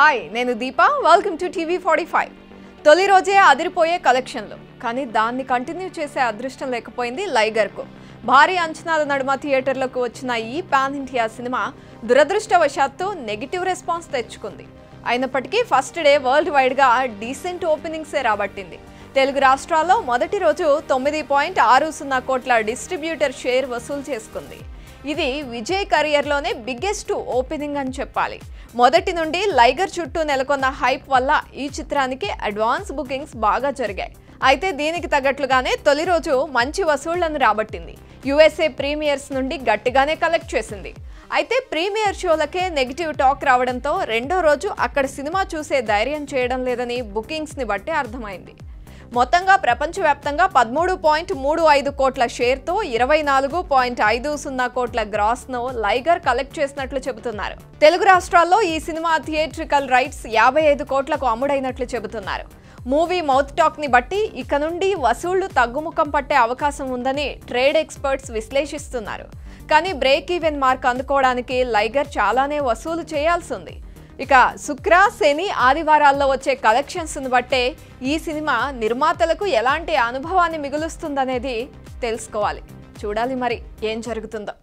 hi నేను Deepa welcome to TV forty five తొలి రోజే అదిరిపోయే కలెక్షన్లు కానీ దాన్ని కంటిన్యూ చేసే అదృష్టం లేకపోయింది లైగర్కు భారీ అంచనాల నడుమ థియేటర్లకు వచ్చిన ఈ పాన్ ఇండియా సినిమా దురదృష్టవశాత్తు నెగిటివ్ రెస్పాన్స్ తెచ్చుకుంది అయినప్పటికీ ఫస్ట్ డే వరల్డ్ వైడ్గా డీసెంట్ ఓపెనింగ్సే రాబట్టింది తెలుగు రాష్ట్రాల్లో మొదటి రోజు తొమ్మిది పాయింట్ ఆరు సున్నా కోట్ల డిస్ట్రిబ్యూటర్ షేర్ వసూలు చేసుకుంది ఇది విజయ్ కెరియర్లోనే బిగ్గెస్ట్ ఓపెనింగ్ అని చెప్పాలి మొదటి నుండి లైగర్ చుట్టూ నెలకొన్న హైప్ వల్ల ఈ చిత్రానికి అడ్వాన్స్ బుకింగ్స్ బాగా జరిగాయి అయితే దీనికి తగ్గట్లుగానే తొలి రోజు మంచి వసూళ్లను రాబట్టింది యుఎస్ఏ ప్రీమియర్స్ నుండి గట్టిగానే కలెక్ట్ చేసింది అయితే ప్రీమియర్ షోలకే నెగిటివ్ టాక్ రావడంతో రెండో రోజు అక్కడ సినిమా చూసే ధైర్యం చేయడం లేదని బుకింగ్స్ని బట్టి అర్థమైంది మొత్తంగా ప్రపంచవ్యాప్తంగా పదమూడు పాయింట్ మూడు ఐదు కోట్ల షేర్తో ఇరవై నాలుగు పాయింట్ ఐదు సున్నా కోట్ల గ్రాస్ను లైగర్ కలెక్ట్ చేసినట్లు చెబుతున్నారు తెలుగు రాష్ట్రాల్లో ఈ సినిమా థియేట్రికల్ రైట్స్ యాభై ఐదు కోట్లకు అమ్ముడైనట్లు చెబుతున్నారు మూవీ మౌత్ టాక్ ని బట్టి ఇక నుండి వసూళ్లు తగ్గుముఖం పట్టే అవకాశం ఉందని ట్రేడ్ ఎక్స్పర్ట్స్ విశ్లేషిస్తున్నారు కానీ బ్రేక్ ఈవెన్ మార్క్ అందుకోవడానికి లైగర్ చాలానే వసూలు చేయాల్సి ఉంది ఇక శుక్ర శని ఆదివారాల్లో వచ్చే కలెక్షన్స్ను బట్టే ఈ సినిమా నిర్మాతలకు ఎలాంటి అనుభవాన్ని మిగులుస్తుందనేది తెలుసుకోవాలి చూడాలి మరి ఏం జరుగుతుందో